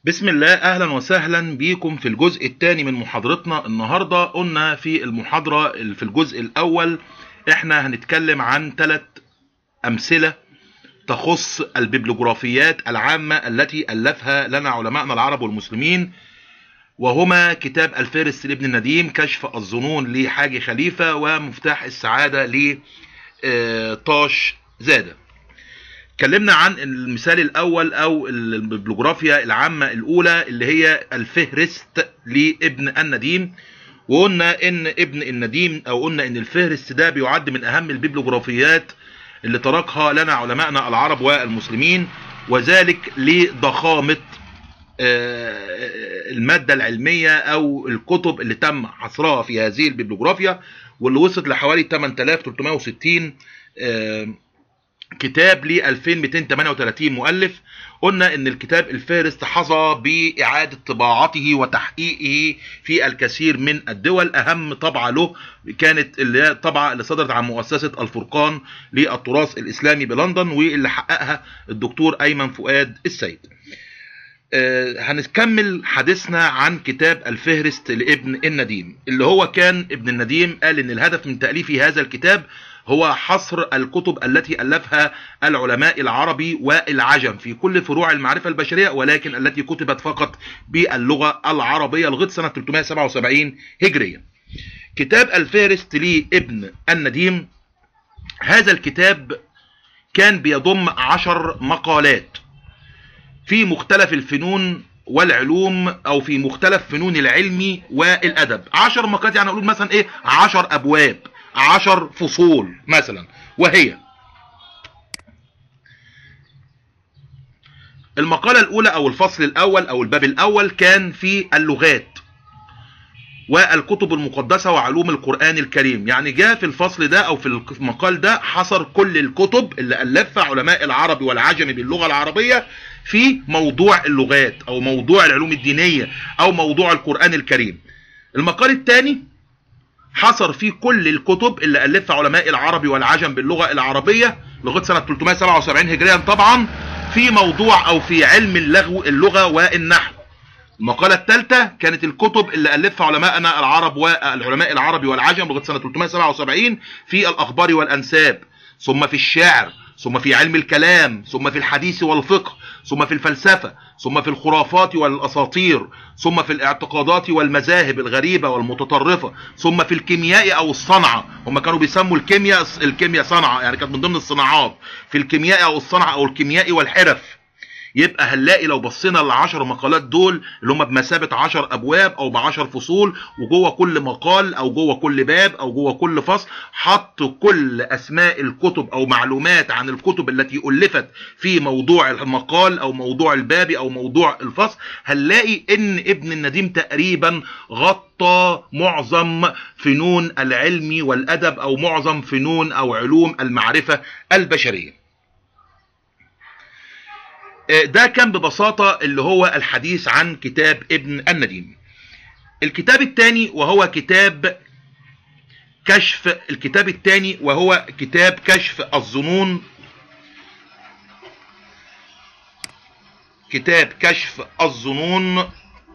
بسم الله اهلا وسهلا بيكم في الجزء الثاني من محاضرتنا النهارده قلنا في المحاضره في الجزء الاول احنا هنتكلم عن ثلاث امثله تخص الببلوغرافيات العامه التي الفها لنا علماءنا العرب والمسلمين وهما كتاب الفارس لابن النديم كشف الظنون لحاجي خليفه ومفتاح السعاده لطاش زاده اتكلمنا عن المثال الاول او الببلوغرافيا العامه الاولى اللي هي الفهرست لابن النديم وقلنا ان ابن النديم او قلنا ان الفهرست ده بيعد من اهم الببلوغرافيات اللي تركها لنا علماءنا العرب والمسلمين وذلك لضخامه الماده العلميه او الكتب اللي تم حصرها في هذه الببلوغرافيا واللي وصلت لحوالي 8360 كتاب ل 2238 مؤلف قلنا ان الكتاب الفارس حظى باعاده طباعته وتحقيقه في الكثير من الدول اهم طبعه له كانت اللي هي الطبعه اللي صدرت عن مؤسسه الفرقان للتراث الاسلامي بلندن واللي حققها الدكتور ايمن فؤاد السيد آه هنكمل حديثنا عن كتاب الفهرست لابن النديم اللي هو كان ابن النديم قال ان الهدف من تاليف هذا الكتاب هو حصر الكتب التي ألفها العلماء العربي والعجم في كل فروع المعرفة البشرية ولكن التي كتبت فقط باللغة العربية لغاية سنة 377 هجرية كتاب الفارست لابن النديم هذا الكتاب كان بيضم عشر مقالات في مختلف الفنون والعلوم او في مختلف فنون العلم والادب عشر مقالات يعني اقول مثلا ايه عشر ابواب عشر فصول مثلا وهي المقالة الأولى أو الفصل الأول أو الباب الأول كان في اللغات والكتب المقدسة وعلوم القرآن الكريم يعني جاء في الفصل ده أو في المقال ده حصر كل الكتب اللي ألفها علماء العرب والعجم باللغة العربية في موضوع اللغات أو موضوع العلوم الدينية أو موضوع القرآن الكريم المقال الثاني حصر فيه كل الكتب اللي ألفها علماء العربي والعجم باللغة العربية لغاية سنة 377 هجريا طبعا في موضوع أو في علم اللغو اللغة والنحو المقالة الثالثة كانت الكتب اللي ألفها علماءنا العرب والعلماء العربي والعجم لغاية سنة 377 في الأخبار والأنساب ثم في الشعر ثم في علم الكلام ثم في الحديث والفقه ثم في الفلسفة ثم في الخرافات والأساطير ثم في الاعتقادات والمذاهب الغريبة والمتطرفة ثم في الكيمياء أو الصنعة هم كانوا بيسموا الكيمياء الكيمياء صنعة يعني كانت من ضمن الصناعات في الكيمياء أو الصنعة أو الكيمياء والحرف يبقى هنلاقي لو بصينا للعشر مقالات دول اللي هم بمثابه 10 ابواب او ب 10 فصول وجوه كل مقال او جوه كل باب او جوه كل فصل حط كل اسماء الكتب او معلومات عن الكتب التي الفت في موضوع المقال او موضوع الباب او موضوع الفصل هنلاقي ان ابن النديم تقريبا غطى معظم فنون العلم والادب او معظم فنون او علوم المعرفه البشريه ده كان ببساطة اللي هو الحديث عن كتاب ابن النديم الكتاب الثاني وهو كتاب كشف الكتاب الثاني وهو كتاب كشف الظنون كتاب كشف الظنون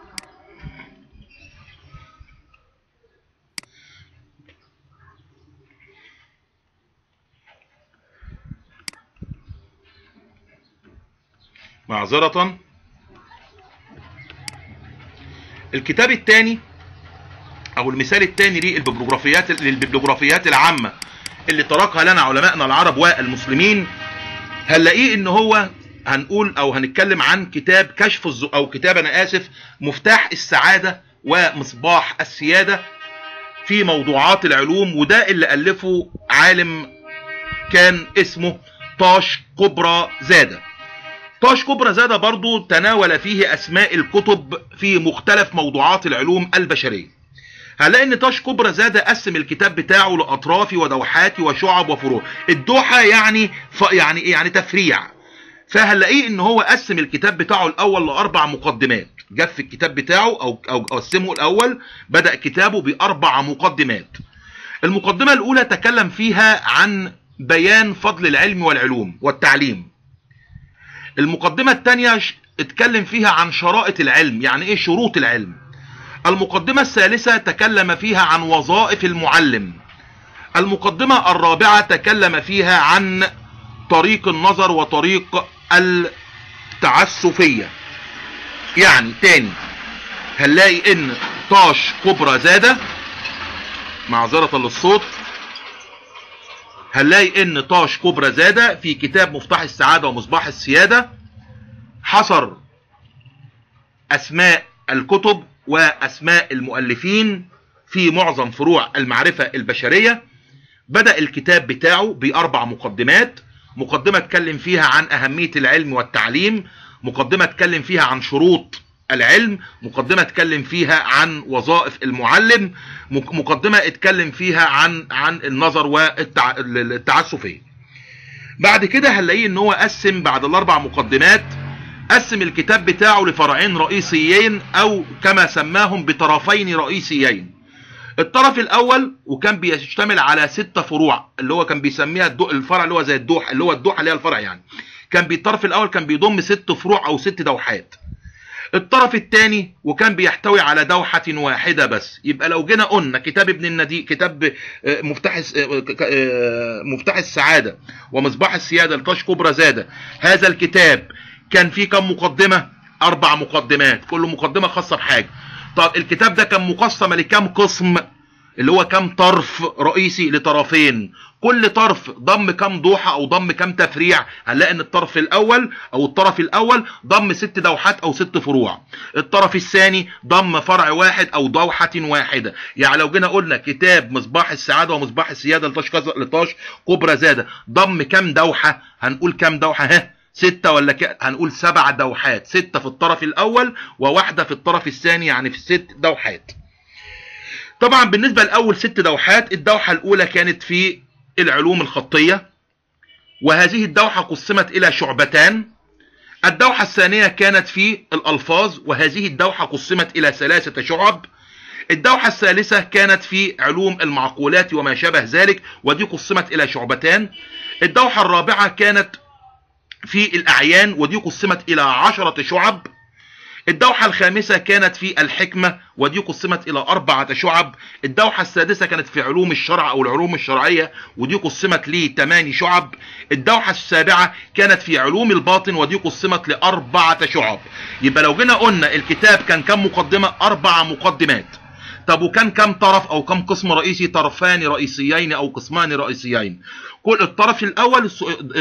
معذرة الكتاب الثاني او المثال الثاني للببلوغرافيات للببلوغرافيات العامة اللي تركها لنا علماءنا العرب والمسلمين هنلاقيه ان هو هنقول او هنتكلم عن كتاب كشف الز... او كتاب انا اسف مفتاح السعادة ومصباح السيادة في موضوعات العلوم وده اللي الفه عالم كان اسمه طاش كبرى زاده طاش كبرى زادة برضو تناول فيه أسماء الكتب في مختلف موضوعات العلوم البشرية هنلاقي ان طاش كبرى زادة قسم الكتاب بتاعه لأطراف ودوحات وشعب وفروع الدوحة يعني ف... يعني ايه يعني تفريع فهنلاقيه ان هو قسم الكتاب بتاعه الاول لاربع مقدمات جاب في الكتاب بتاعه او او قسمه الاول بدأ كتابه باربع مقدمات المقدمة الاولى تكلم فيها عن بيان فضل العلم والعلوم والتعليم المقدمة الثانية اتكلم فيها عن شرائط العلم يعني ايه شروط العلم المقدمة الثالثة تكلم فيها عن وظائف المعلم المقدمة الرابعة تكلم فيها عن طريق النظر وطريق التعسفية يعني تاني هنلاقي ان طاش كبرى زادة معذرة للصوت هنلاقي ان طاش كبرى زادة في كتاب مفتاح السعادة ومصباح السيادة حصر اسماء الكتب واسماء المؤلفين في معظم فروع المعرفة البشرية بدأ الكتاب بتاعه باربع مقدمات مقدمة اتكلم فيها عن اهمية العلم والتعليم مقدمة اتكلم فيها عن شروط العلم مقدمة اتكلم فيها عن وظائف المعلم مقدمة اتكلم فيها عن عن النظر والتعسفية بعد كده هنلاقيه ان هو قسم بعد الاربع مقدمات قسم الكتاب بتاعه لفرعين رئيسيين او كما سماهم بطرفين رئيسيين الطرف الاول وكان بيشتمل على ستة فروع اللي هو كان بيسميها الدو الفرع اللي هو زي الدوح اللي هو الدوحه اللي هي الفرع يعني كان بالطرف الاول كان بيضم ست فروع او ست دوحات الطرف الثاني وكان بيحتوي على دوحة واحدة بس يبقى لو جينا قلنا كتاب ابن الندي كتاب مفتاح مفتاح السعادة ومصباح السيادة لطاش كبرى زادة هذا الكتاب كان فيه كم مقدمة اربع مقدمات كل مقدمة خاصة بحاجة طب الكتاب ده كان مقسم لكم قسم اللي هو كم طرف رئيسي لطرفين كل طرف ضم كم دوحة او ضم كم تفريع هنلاقي ان الطرف الاول او الطرف الاول ضم ست دوحات او ست فروع الطرف الثاني ضم فرع واحد او دوحة واحدة يعني لو جينا قلنا كتاب مصباح السعادة ومصباح السيادة لطاش كذا لطاش كبرى زادة ضم كم دوحة هنقول كم دوحة ها ستة ولا ك... هنقول سبع دوحات ستة في الطرف الاول وواحدة في الطرف الثاني يعني في ست دوحات طبعا بالنسبة لأول ست دوحات الدوحة الأولى كانت في العلوم الخطية وهذه الدوحة قسمت إلى شعبتان الدوحة الثانية كانت في الألفاظ وهذه الدوحة قسمت إلى ثلاثة شعب الدوحة الثالثة كانت في علوم المعقولات وما شابه ذلك ودي قسمت إلى شعبتان الدوحة الرابعة كانت في الأعيان ودي قسمت إلى عشرة شعب الدوحة الخامسة كانت في الحكمة ودي قسمت إلى أربعة شعب الدوحة السادسة كانت في علوم الشرع أو العلوم الشرعية ودي قسمت لثمان شعب الدوحة السابعة كانت في علوم الباطن ودي قسمت لأربعة شعب يبقى لو جينا قلنا الكتاب كان كم مقدمة أربع مقدمات طب وكان كم طرف او كم قسم رئيسي طرفان رئيسيين او قسمان رئيسيين كل الطرف الاول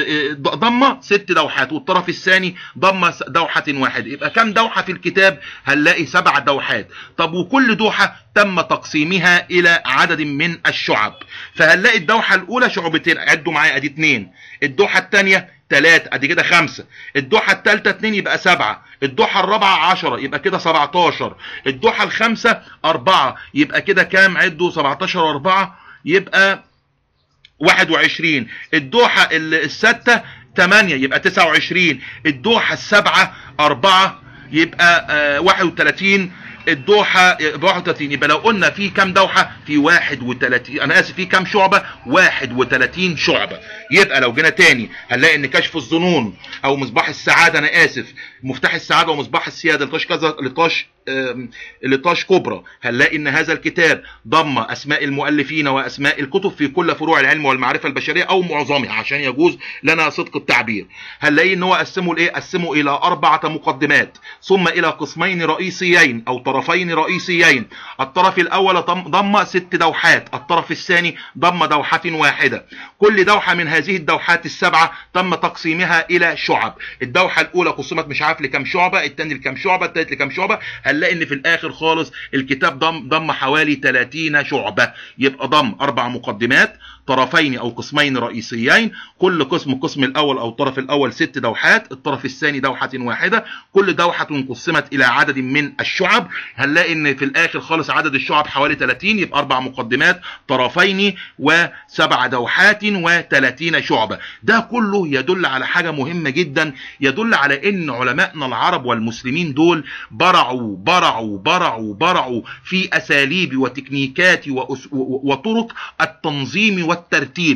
ضم ست دوحات والطرف الثاني ضم دوحة واحدة يبقى كم دوحة في الكتاب هنلاقي سبع دوحات طب وكل دوحة تم تقسيمها الى عدد من الشعب فهنلاقي الدوحة الاولى شعبتين عدوا معايا ادي اتنين الدوحة الثانية تلاتة ادي كده خمسة الدوحة التالتة اتنين يبقى سبعة الدوحة الرابعة عشرة يبقى كده سبعتاشر الدوحة الخامسة اربعة يبقى كده كام عدوا سبعتاشر واربعة يبقى واحد وعشرين الدوحة الستة تمانية يبقى تسعة وعشرين الدوحة السبعة اربعة يبقى اه واحد وتلاتين الدوحة 31 يبقى لو قلنا في كام دوحة في 31 انا اسف في كام شعبة 31 شعبة يبقى لو جينا تاني هنلاقي ان كشف الظنون او مصباح السعادة انا اسف مفتاح السعادة ومصباح السيادة لطاش كذا لطاش لطاش كبرى هنلاقي ان هذا الكتاب ضم اسماء المؤلفين واسماء الكتب في كل فروع العلم والمعرفة البشرية او معظمها عشان يجوز لنا صدق التعبير هنلاقي ان هو قسمه لايه قسمه الى اربعة مقدمات ثم الى قسمين رئيسيين او طرفين رئيسيين الطرف الاول ضم ست دوحات الطرف الثاني ضم دوحة واحدة كل دوحة من هذه الدوحات السبعة تم تقسيمها الى شعب الدوحة الاولى قسمت مش عارف لكم شعبة الثاني لكم شعبة الثالث لكم شعبة هنلاقي ان في الاخر خالص الكتاب ضم ضم حوالي 30 شعبة يبقى ضم اربع مقدمات طرفين او قسمين رئيسيين كل قسم القسم الاول او الطرف الاول ست دوحات الطرف الثاني دوحة واحدة كل دوحة قسمت الى عدد من الشعب هنلاقي ان في الاخر خالص عدد الشعب حوالي 30 يبقى اربع مقدمات طرفين وسبع دوحات و30 شعبة ده كله يدل على حاجة مهمة جدا يدل على ان علمائنا العرب والمسلمين دول برعوا برعوا برعوا برعوا في اساليب وتكنيكات وطرق التنظيم والترتيب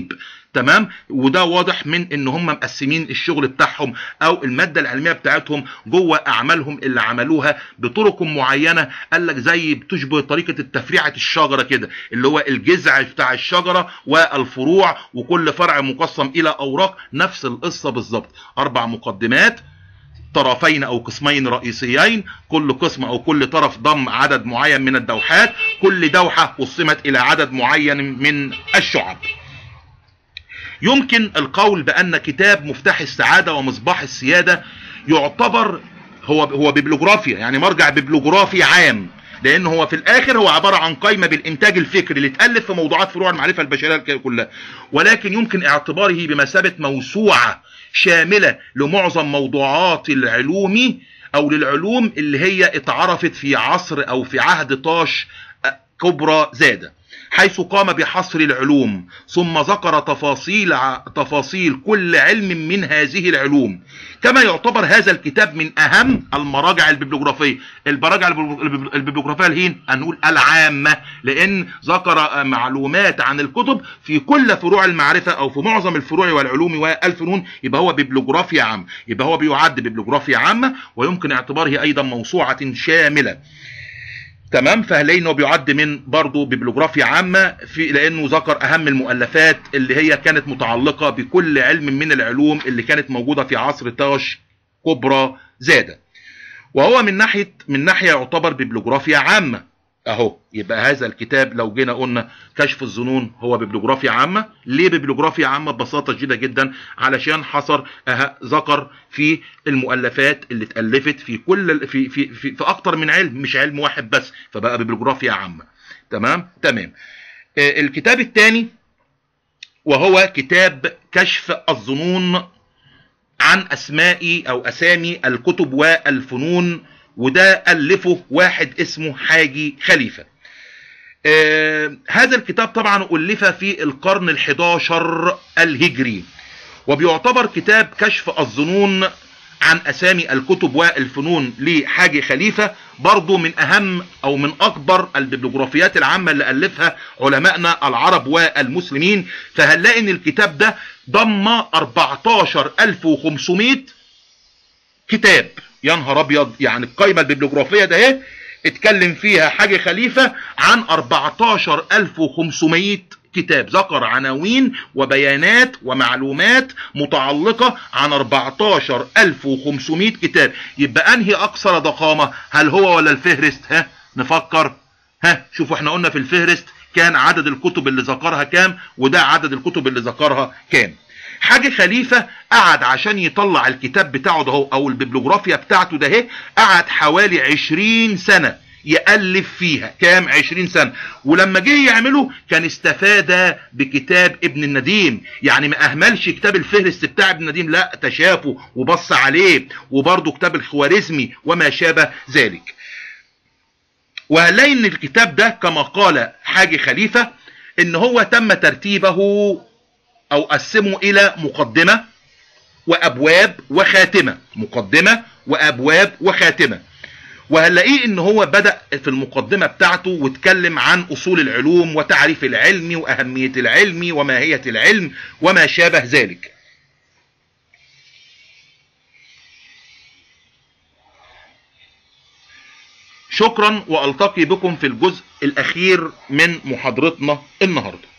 تمام وده واضح من ان هم مقسمين الشغل بتاعهم او الماده العلميه بتاعتهم جوه اعمالهم اللي عملوها بطرق معينه قال لك زي بتشبه طريقه التفريعه الشجره كده اللي هو الجذع بتاع الشجره والفروع وكل فرع مقسم الى اوراق نفس القصه بالظبط اربع مقدمات طرفين او قسمين رئيسيين كل قسم او كل طرف ضم عدد معين من الدوحات كل دوحه قسمت الى عدد معين من الشعب يمكن القول بان كتاب مفتاح السعاده ومصباح السياده يعتبر هو هو بيبلوجرافيا يعني مرجع بيبلوجرافي عام لان هو في الاخر هو عباره عن قائمه بالانتاج الفكري اللي اتالف في موضوعات فروع المعرفه البشريه كلها ولكن يمكن اعتباره بمثابه موسوعه شامله لمعظم موضوعات العلوم او للعلوم اللي هي اتعرفت في عصر او في عهد طاش كبرى زاده حيث قام بحصر العلوم ثم ذكر تفاصيل تفاصيل كل علم من هذه العلوم كما يعتبر هذا الكتاب من اهم المراجع الببلوغرافيه المراجع الببلوغرافيه الهين هنقول العامه لان ذكر معلومات عن الكتب في كل فروع المعرفه او في معظم الفروع والعلوم والفنون يبقى هو ببلوغرافيا عام يبقى هو بيعد ببلوغرافيا عامه ويمكن اعتباره ايضا موسوعه شامله تمام فهنلاقي انه بيعد من برضه ببلوجرافيا عامه في لانه ذكر اهم المؤلفات اللي هي كانت متعلقه بكل علم من العلوم اللي كانت موجوده في عصر تاش كبرى زاده وهو من ناحيه من ناحيه يعتبر ببلوجرافيا عامه اهو يبقى هذا الكتاب لو جينا قلنا كشف الظنون هو ببلوجرافيا عامه ليه ببلوجرافيا عامه ببساطه شديده جدا علشان حصر أه ذكر في المؤلفات اللي اتالفت في كل في في في, في اكتر من علم مش علم واحد بس فبقى ببلوجرافيا عامه تمام تمام آه الكتاب الثاني وهو كتاب كشف الظنون عن اسماء او اسامي الكتب والفنون وده ألفه واحد اسمه حاجي خليفة آه هذا الكتاب طبعا ألف في القرن الحداشر الهجري وبيعتبر كتاب كشف الظنون عن أسامي الكتب والفنون لحاجي خليفة برضو من أهم أو من أكبر الببلوغرافيات العامة اللي ألفها علمائنا العرب والمسلمين فهنلاقي إن الكتاب ده ضم 14500 كتاب يا نهار ابيض يعني القايمه الببلوغرافيه ده اهي اتكلم فيها حاجه خليفه عن 14500 كتاب ذكر عناوين وبيانات ومعلومات متعلقه عن 14500 كتاب يبقى انهي اكثر ضخامه هل هو ولا الفهرست ها نفكر ها شوفوا احنا قلنا في الفهرست كان عدد الكتب اللي ذكرها كام وده عدد الكتب اللي ذكرها كام حاجة خليفة قعد عشان يطلع الكتاب بتاعه ده او الببلوغرافيا بتاعته ده اهي قعد حوالي عشرين سنة يألف فيها كام عشرين سنة ولما جه يعمله كان استفاد بكتاب ابن النديم يعني ما اهملش كتاب الفهرست بتاع ابن النديم لا تشافه وبص عليه وبرضه كتاب الخوارزمي وما شابه ذلك وهنلاقي ان الكتاب ده كما قال حاجي خليفة ان هو تم ترتيبه او قسمه الى مقدمة وابواب وخاتمة مقدمة وابواب وخاتمة وهنلاقيه ان هو بدأ في المقدمة بتاعته واتكلم عن اصول العلوم وتعريف العلم واهمية العلم وماهية العلم وما شابه ذلك شكرا والتقي بكم في الجزء الاخير من محاضرتنا النهارده